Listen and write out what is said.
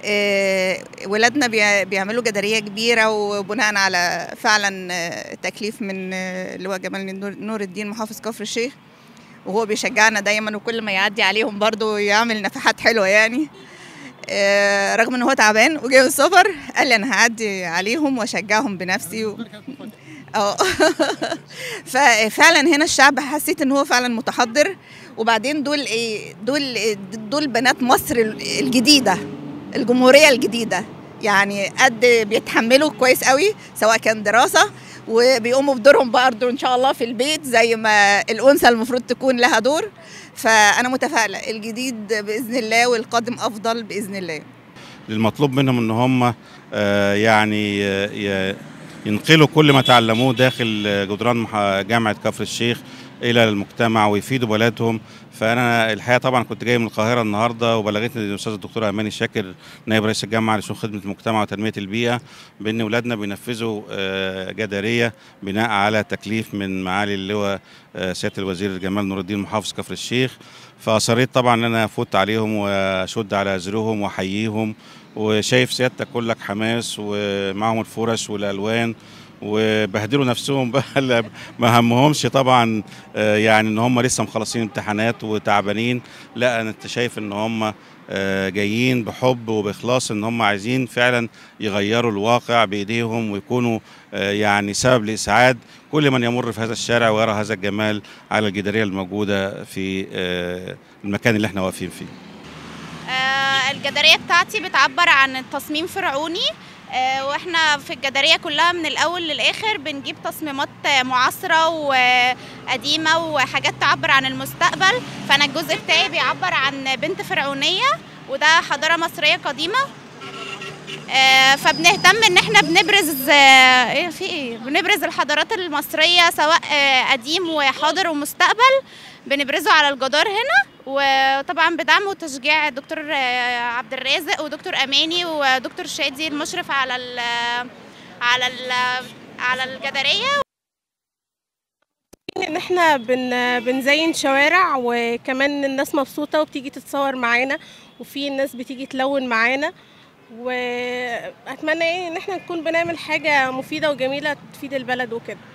آه، ولادنا بي- بيعملوا جداريه كبيره وبناء على فعلا آه، تكليف من آه، اللي هو جمال نور- نور الدين محافظ كفر الشيخ وهو بيشجعنا دايما وكل ما يعدي عليهم برضو يعمل نفحات حلوه يعني آه، رغم ان هو تعبان وجاي من السفر قال لي انا هعدي عليهم واشجعهم بنفسي و... اه ففعلا هنا الشعب حسيت ان هو فعلا متحضر وبعدين دول ايه دول دول بنات مصر الجديده الجمهوريه الجديده يعني قد بيتحملوا كويس قوي سواء كان دراسه وبيقوموا بدورهم برضه ان شاء الله في البيت زي ما الانثى المفروض تكون لها دور فانا متفائله الجديد باذن الله والقادم افضل باذن الله المطلوب منهم ان هم آه، يعني آه، ي- ينقلوا كل ما تعلموه داخل آه، جدران مح- جامعه كفر الشيخ الى المجتمع ويفيدوا بلدهم فانا الحقيقه طبعا كنت جاي من القاهره النهارده وبلغتني الاستاذ الدكتور اماني شاكر نائب رئيس الجامعه لشؤون خدمه المجتمع وتنميه البيئه بان اولادنا بينفذوا آه، جداريه بناء على تكليف من معالي اللواء آه، سياده الوزير جمال نور الدين محافظ كفر الشيخ فاصريت طبعا ان انا افوت عليهم واشد على ازرهم واحييهم وشايف سيادتك كلك حماس ومعهم الفرش والالوان وبهدلوا نفسهم بقى لا- ما همهمش طبعا آه، يعني ان هم لسه مخلصين امتحانات وتعبانين لا أنا انت شايف ان هم آه، جايين بحب وباخلاص ان هم عايزين فعلا يغيروا الواقع بايديهم ويكونوا آه، يعني سبب لاسعاد كل من يمر في هذا الشارع ويرى هذا الجمال على الجداريه الموجوده في آه، المكان اللي احنا واقفين فيه آه، الجدارية بتاعتي بتعبر عن تصميم فرعوني آه، واحنا في الجدارية كلها من الأول للآخر بنجيب تصميمات آه، معاصرة وقديمة وحاجات تعبر عن المستقبل فأنا الجزء بتاعي بيعبر عن بنت فرعونية وده حضارة مصرية قديمة آه، فبنهتم ان احنا بنبرز آه، ايه في ايه بنبرز الحضارات المصرية سواء آه، قديم وحاضر ومستقبل بنبرزه على الجدار هنا وطبعا بدعم وتشجيع الدكتور آه، عبد الرازق ودكتور اماني ودكتور شادي المشرف على ال على ال على الجداريه ان احنا بن بنزين شوارع وكمان الناس مبسوطة وبتيجي تتصور معانا وفي الناس بتيجي تلون معانا واتمنى يعني ان احنا نكون بنعمل حاجة مفيدة وجميلة تفيد البلد وكده